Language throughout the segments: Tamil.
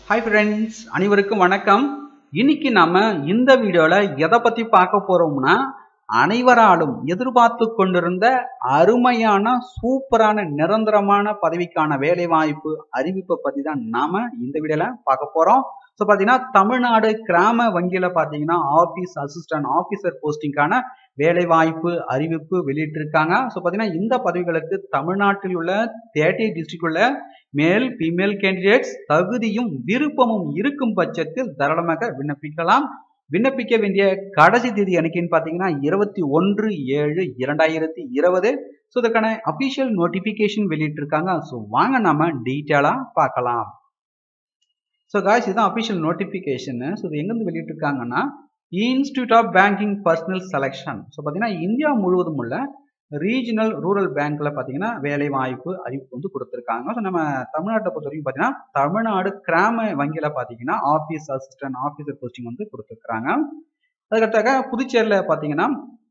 ஹாய் ஃப்ரெண்ட்ஸ் அனைவருக்கும் வணக்கம் இன்னைக்கு நாம இந்த வீடியோல எதை பத்தி பார்க்க போறோம்னா அனைவராலும் எதிர்பார்த்து கொண்டிருந்த அருமையான சூப்பரான நிரந்தரமான பதவிக்கான வேலை வாய்ப்பு அறிவிப்பை பத்தி தான் நாம இந்த வீடியோல பார்க்க போறோம் ஸோ பார்த்தீங்கன்னா தமிழ்நாடு கிராம வங்கியில பார்த்தீங்கன்னா ஆஃபீஸ் அசிஸ்டன்ட் ஆஃபீஸர் போஸ்டிங்கான வேலை வாய்ப்பு அறிவிப்பு வெளியிட்டிருக்காங்க ஸோ பார்த்தீங்கன்னா இந்த பதவிகளுக்கு தமிழ்நாட்டில் உள்ள தேர்ட்டி டிஸ்ட்ரிக்ட் உள்ள மேல் ஃபீமேல் கேண்டிடேட்ஸ் தகுதியும் விருப்பமும் இருக்கும் பட்சத்தில் தாராளமாக விண்ணப்பிக்கலாம் விண்ணப்பிக்க வேண்டிய கடைசி தேதி என்னைக்குன்னு பார்த்தீங்கன்னா இருபத்தி ஒன்று ஏழு இரண்டாயிரத்தி இருபது ஸோ இதற்கான அஃபிஷியல் நோட்டிஃபிகேஷன் வெளியிட்டிருக்காங்க ஸோ வாங்க நாம டீட்டெயிலாக பார்க்கலாம் ஸோ காய்ஸ் இதுதான் அஃபிஷியல் நோட்டிஃபிகேஷன் ஸோ இது எங்கேருந்து வெளியிட்டிருக்காங்கன்னா institute of banking personnel selection so பார்த்தீங்கன்னா இந்தியா முழுவதும் உள்ள ரீஜனல் ரூரல் பேங்க்ல பார்த்தீங்கன்னா வேலை வாய்ப்பு அறிவிப்பு வந்து கொடுத்துருக்காங்க ஸோ நம்ம தமிழ்நாட்டை பொறுத்த வரைக்கும் பார்த்தீங்கன்னா தமிழ்நாடு கிராம வங்கியில் பார்த்தீங்கன்னா ஆஃபீஸ் அசிஸ்டன்ட் ஆஃபீஸர் போஸ்டிங் வந்து கொடுத்துருக்காங்க அதுக்கடுத்தாக புதுச்சேரியில் பார்த்தீங்கன்னா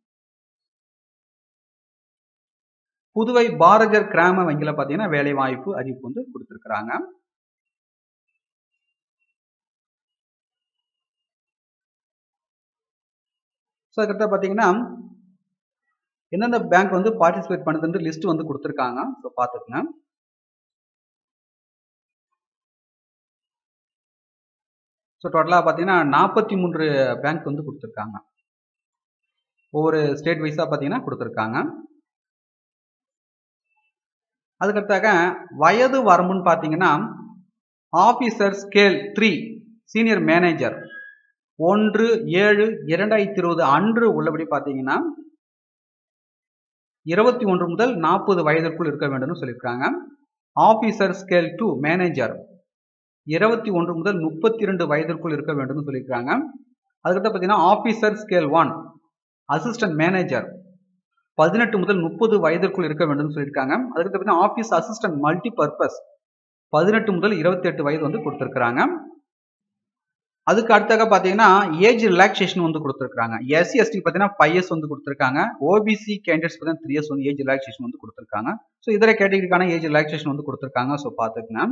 புதுவை பாரதியர் கிராம வங்கியில் பார்த்தீங்கன்னா வேலை வாய்ப்பு அறிவிப்பு வந்து கொடுத்துருக்குறாங்க ஸோ அதுக்கடுத்து பார்த்தீங்கன்னா எந்தெந்த பேங்க் வந்து பார்ட்டிசிபேட் பண்ணுதுன்ற லிஸ்ட் வந்து கொடுத்துருக்காங்க ஸோ பார்த்துக்குங்க ஸோ டோட்டலாக பார்த்தீங்கன்னா நாற்பத்தி மூன்று பேங்க் வந்து கொடுத்துருக்காங்க ஒவ்வொரு ஸ்டேட் வைஸாக பார்த்தீங்கன்னா கொடுத்துருக்காங்க அதுக்கடுத்தாக வயது வரம்புன்னு பார்த்தீங்கன்னா officer scale three senior manager ஒன்று ஏழு இரண்டாயிரத்தி இருபது அன்று உள்ளபடி பார்த்தீங்கன்னா இருபத்தி ஒன்று முதல் நாற்பது வயதிற்குள் இருக்க வேண்டும்னு சொல்லியிருக்காங்க ஆஃபீஸர் ஸ்கேல் டூ மேனேஜர் இருபத்தி ஒன்று முதல் முப்பத்தி இரண்டு வயதிற்குள் இருக்க வேண்டும்னு சொல்லியிருக்காங்க அதுக்கடுத்து பார்த்தீங்கன்னா officer scale one assistant manager பதினெட்டு முதல் முப்பது வயதிற்குள் இருக்க வேண்டும்னு சொல்லியிருக்காங்க அதுக்கடுத்து பார்த்தீங்கன்னா ஆஃபீஸ் அசிஸ்டன்ட் மல்டி பர்பஸ் பதினெட்டு முதல் இருபத்தி எட்டு வயது வந்து கொடுத்துருக்குறாங்க அதுக்கு அடுத்தாக பார்த்தீங்கன்னா ஏஜ் ரிலாக்ஸேஷன் வந்து கொடுத்துருக்காங்க எஸ்சி எஸ்டி பார்த்தீங்கன்னா ஃபைவ் இயர்ஸ் வந்து கொடுத்துருக்காங்க ஓபிசி கேண்டிடேட்ஸ் பார்த்தீங்கன்னா த்ரீ இயர்ஸ் வந்து ஏஜ் ரிலாக்ஸேஷன் வந்து கொடுத்துருக்காங்க ஸோ இதர கேட்டகரிக்கான ஏஜ் ரிலாக்ஸேஷன் வந்து கொடுத்துருக்காங்க ஸோ பார்த்துக்கங்க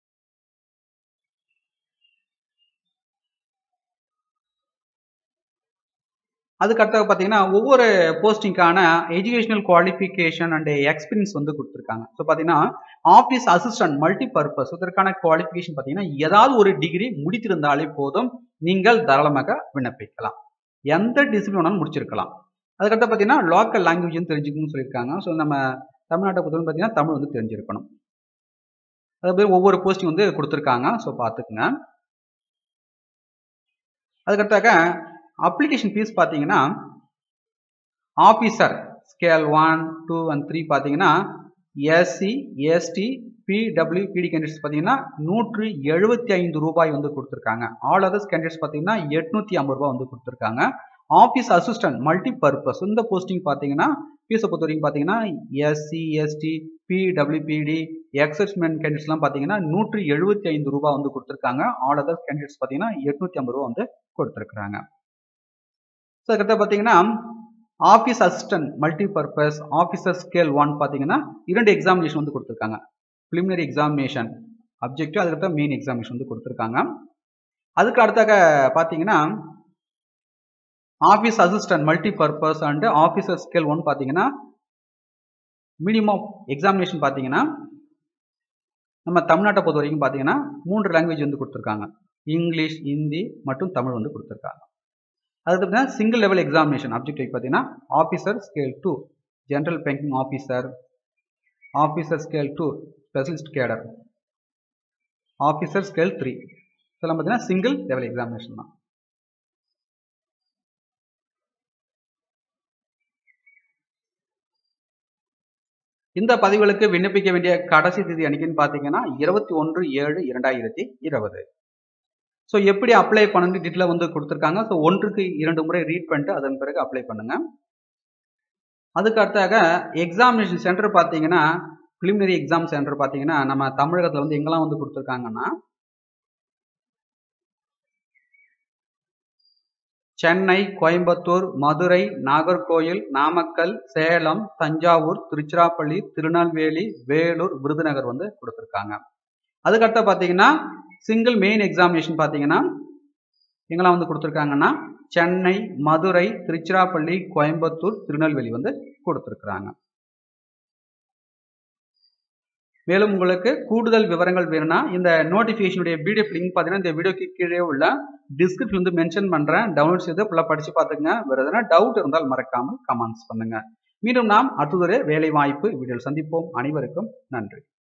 அதுக்கு அடுத்தாக பார்த்தீங்கன்னா ஒவ்வொரு போஸ்டிங்கான எஜுகேஷனல் குவாலிஃபிகேஷன் அண்ட் எக்ஸ்பீரியன்ஸ் வந்து கொடுத்துருக்காங்க ஸோ பார்த்தீங்கன்னா ஆஃபீஸ் அசிஸ்டன்ட் மல்டி பர்பஸ் இதற்கான குவாலிஃபிகேஷன் பார்த்தீங்கன்னா ஏதாவது ஒரு டிகிரி முடித்திருந்தாலே போதும் நீங்கள் தாராளமாக விண்ணப்பிக்கலாம் எந்த டிசிப்ளின் வேணாலும் முடிச்சிருக்கலாம் அதுக்கடுத்து பார்த்தீங்கன்னா லோக்கல் லாங்குவேஜ் தெரிஞ்சுக்கணும்னு சொல்லியிருக்காங்க ஸோ நம்ம தமிழ்நாட்டை பொறுத்தவரை பார்த்தீங்கன்னா தமிழ் வந்து தெரிஞ்சிருக்கணும் அது ஒவ்வொரு போஸ்டிங் வந்து கொடுத்துருக்காங்க ஸோ பார்த்துக்குங்க அதுக்கடுத்தாக அப்ளிகேஷன் ஃபீஸ் பார்த்தீங்கன்னா officer scale one two and three பார்த்தீங்கன்னா SC ST PW BD candidates பார்த்தீங்கன்னா நூற்றி எழுபத்தி ஐந்து ரூபாய் வந்து கொடுத்துருக்காங்க ஆல் அதர்ஸ் கேண்டிடேட்ஸ் பார்த்தீங்கன்னா எட்நூற்றி ஐம்பது ரூபாய் வந்து கொடுத்துருக்காங்க ஆஃபீஸ் அசிஸ்டன்ட் மல்டி பர்பஸ் இந்த போஸ்டிங் பார்த்தீங்கன்னா ஃபீஸை பொறுத்த வரைக்கும் பார்த்தீங்கன்னா எஸ்சி எஸ்டி பிடபிள்யூபிடி எக்ஸஸ்மென்ட் கேண்டிடேட்ஸ்லாம் பார்த்தீங்கன்னா நூற்றி எழுபத்தி ஐந்து ரூபாய் வந்து கொடுத்துருக்காங்க ஆல் அதர்ஸ் கேண்டிடேட்ஸ் பார்த்தீங்கன்னா எட்நூற்றி ஐம்பது ரூபா வந்து கொடுத்துருக்குறாங்க ஸோ அதுக்கடுத்து பார்த்தீங்கன்னா office assistant multi purpose officer scale one பார்த்தீங்கன்னா இரண்டு எக்ஸாமினேஷன் வந்து கொடுத்துருக்காங்க ப்ரிலிமினரி எக்ஸாமினேஷன் அப்ஜெக்டிவ் அதுக்கடுத்த மெயின் எக்ஸாமினேஷன் வந்து கொடுத்துருக்காங்க அதுக்கு அடுத்தாக பார்த்தீங்கன்னா office assistant multi purpose and officer scale one பார்த்தீங்கன்னா மினிமம் எக்ஸாமினேஷன் பார்த்தீங்கன்னா நம்ம தமிழ்நாட்டை பொறுத்த வரைக்கும் பார்த்தீங்கன்னா மூன்று லாங்குவேஜ் வந்து கொடுத்துருக்காங்க இங்கிலீஷ் ஹிந்தி மற்றும் தமிழ் வந்து கொடுத்துருக்காங்க அதுக்கு பார்த்தீங்கன்னா சிங்கிள் லெவல் எக்ஸாமினேஷன் அப்ஜெக்டிவ் பார்த்தீங்கன்னா officer scale two general banking officer officer scale two specialist cadre officer scale three இதெல்லாம் பார்த்தீங்கன்னா சிங்கிள் லெவல் எக்ஸாமினேஷன் தான் இந்த பதிவுகளுக்கு விண்ணப்பிக்க வேண்டிய கடைசி தேதி அன்னைக்குன்னு பார்த்தீங்கன்னா இருபத்தி ஒன்று ஏழு இரண்டாயிரத்தி இருபது ஸோ எப்படி அப்ளை பண்ணணும் டீட்டெயிலாக வந்து கொடுத்துருக்காங்க ஸோ ஒன்றுக்கு இரண்டு முறை ரீட் பண்ணிட்டு அதன் பிறகு அப்ளை பண்ணுங்க அதுக்கு அடுத்தாக எக்ஸாமினேஷன் சென்டர் பார்த்தீங்கன்னா ப்ரிலிமினரி எக்ஸாம் சென்டர் பார்த்தீங்கன்னா நம்ம தமிழகத்தில் வந்து எங்கெல்லாம் வந்து கொடுத்துருக்காங்கன்னா சென்னை கோயம்புத்தூர் மதுரை நாகர்கோயில் நாமக்கல் சேலம் தஞ்சாவூர் திருச்சிராப்பள்ளி திருநெல்வேலி வேலூர் விருதுநகர் வந்து கொடுத்துருக்காங்க அதுக்கடுத்து பார்த்தீங்கன்னா சிங்கிள் மெயின் எக்ஸாமினேஷன் பார்த்தீங்கன்னா எங்கெல்லாம் வந்து கொடுத்துருக்காங்கன்னா சென்னை மதுரை திருச்சிராப்பள்ளி கோயம்புத்தூர் திருநெல்வேலி வந்து கொடுத்துருக்குறாங்க மேலும் உங்களுக்கு கூடுதல் விவரங்கள் வேணும்னா இந்த நோட்டிஃபிகேஷனுடைய பிடிஎஃப் லிங்க் பார்த்தீங்கன்னா இந்த வீடியோக்கு கீழே உள்ள டிஸ்கிரிப்ஷன் வந்து மென்ஷன் பண்ணுறேன் டவுன்லோட் செய்து ஃபுல்லாக படித்து பார்த்துங்க வேறு எதனா டவுட் இருந்தால் மறக்காமல் கமெண்ட்ஸ் பண்ணுங்க மீண்டும் நாம் அடுத்ததொரு வேலை வாய்ப்பு வீடியோவில் சந்திப்போம் அனைவருக்கும் நன்றி